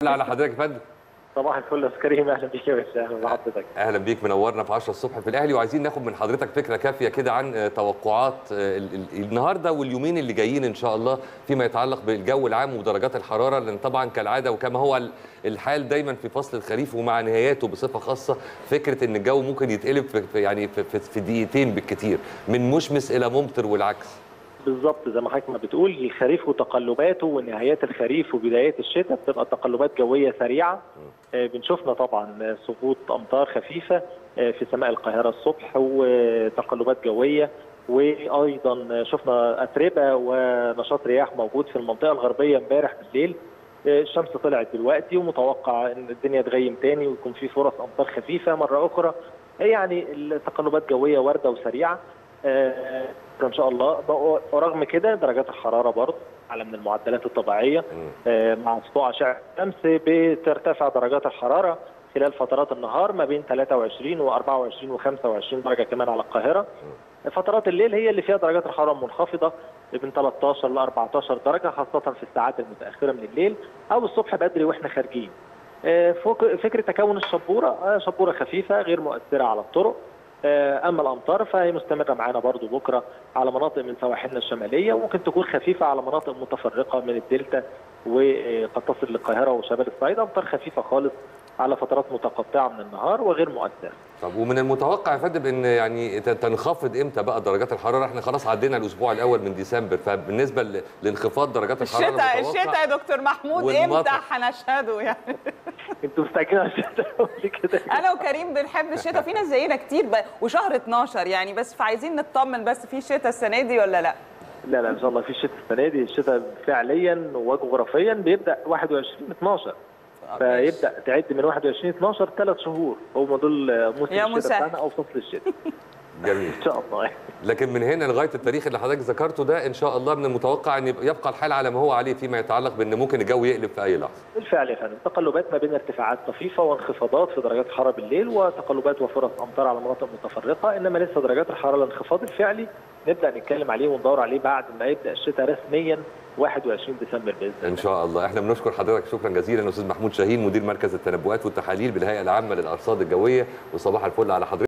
الفل على حضرتك يا فندم صباح الفل يا استاذ كريم اهلا بيك يا باشا اهلا بحضرتك اهلا بيك منورنا في 10 الصبح في الاهلي وعايزين ناخد من حضرتك فكره كافيه كده عن آه، توقعات آه، ال- ال- النهارده واليومين اللي جايين ان شاء الله فيما يتعلق بالجو العام ودرجات الحراره لان طبعا كالعاده وكما هو ال- الحال دايما في فصل الخريف ومع نهاياته بصفه خاصه فكره ان الجو ممكن يتقلب في في- يعني في, في, في دقيقتين بالكثير من مشمس الى ممطر والعكس بالظبط زي ما حضرتك ما بتقول الخريف وتقلباته ونهايات الخريف وبدايات الشتاء بتبقى تقلبات جويه سريعه آه، بنشوفنا طبعا آه، سقوط امطار خفيفه آه، في سماء القاهره الصبح وتقلبات جويه وايضا شفنا اتربه ونشاط رياح موجود في المنطقه الغربيه امبارح بالليل آه، الشمس طلعت دلوقتي ومتوقع ان الدنيا تغيم تاني ويكون في فرص امطار خفيفه مره اخرى يعني التقلبات جويه وارده وسريعه آه، ان شاء الله بقوا- ورغم كده درجات الحراره برضه اعلى من المعدلات الطبيعيه آه، مع سطوع اشعه الشمس بترتفع درجات الحراره خلال فترات النهار ما بين 23 و24 و25 درجه كمان على القاهره فترات الليل هي اللي فيها درجات الحراره منخفضه من 13 ل 14 درجه خاصه في الساعات المتاخره من الليل او الصبح بدري واحنا خارجين آه، فوق- فكره تكون الشبوره آه، شبوره خفيفه غير مؤثره على الطرق آه، اما الامطار فهي مستمره معانا برضو بكره على مناطق من سواحلنا الشماليه وممكن تكون خفيفه على مناطق متفرقه من الدلتا وقد تصل للقاهره وشمال الصعيد امطار خفيفه خالص على فترات متقطعه من النهار وغير مؤثره طب ومن المتوقع يا فندم ان يعني ت- تنخفض امتى بقى درجات الحراره احنا خلاص عدينا الاسبوع الاول من ديسمبر فبالنسبه ل- لانخفاض درجات الحراره الشتاء المتوقع الشتاء يا دكتور محمود والمطر. امتى هنشهده يعني انتوا مستعجلين على الشتاء قولي كده انا وكريم بنحب الشتاء في ناس زينا كتير ب... وشهر 12 يعني بس فعايزين نطمن بس في شتاء السنه دي ولا لا لا لا ان شاء الله في الشتاء السنه دي الشتاء فعليا وجغرافيا بيبدا 21 12 فيبدا تعد من 21 12 ثلاث شهور هم دول موسم يا الشتاء مسهل. بتاعنا او فصل الشتاء جميل ان شاء الله لكن من هنا لغايه التاريخ اللي حضرتك ذكرته ده ان شاء الله من المتوقع ان يبقى- يبقى الحال على ما هو عليه فيما يتعلق بان ممكن الجو يقلب في اي لحظه بالفعل يا فندم تقلبات ما بين ارتفاعات طفيفه وانخفاضات في درجات الحراره بالليل وتقلبات وفرص امطار على مناطق متفرقه انما لسه درجات الحراره الانخفاض الفعلي نبدا نتكلم عليه وندور عليه بعد ما يبدا الشتاء رسميا 21 ديسمبر باذن الله ان شاء الله احنا بنشكر حضرتك شكرا جزيلا استاذ محمود شاهين مدير مركز التنبؤات والتحاليل بالهيئه العامه للارصاد الجويه وصباح الفل على حضرتك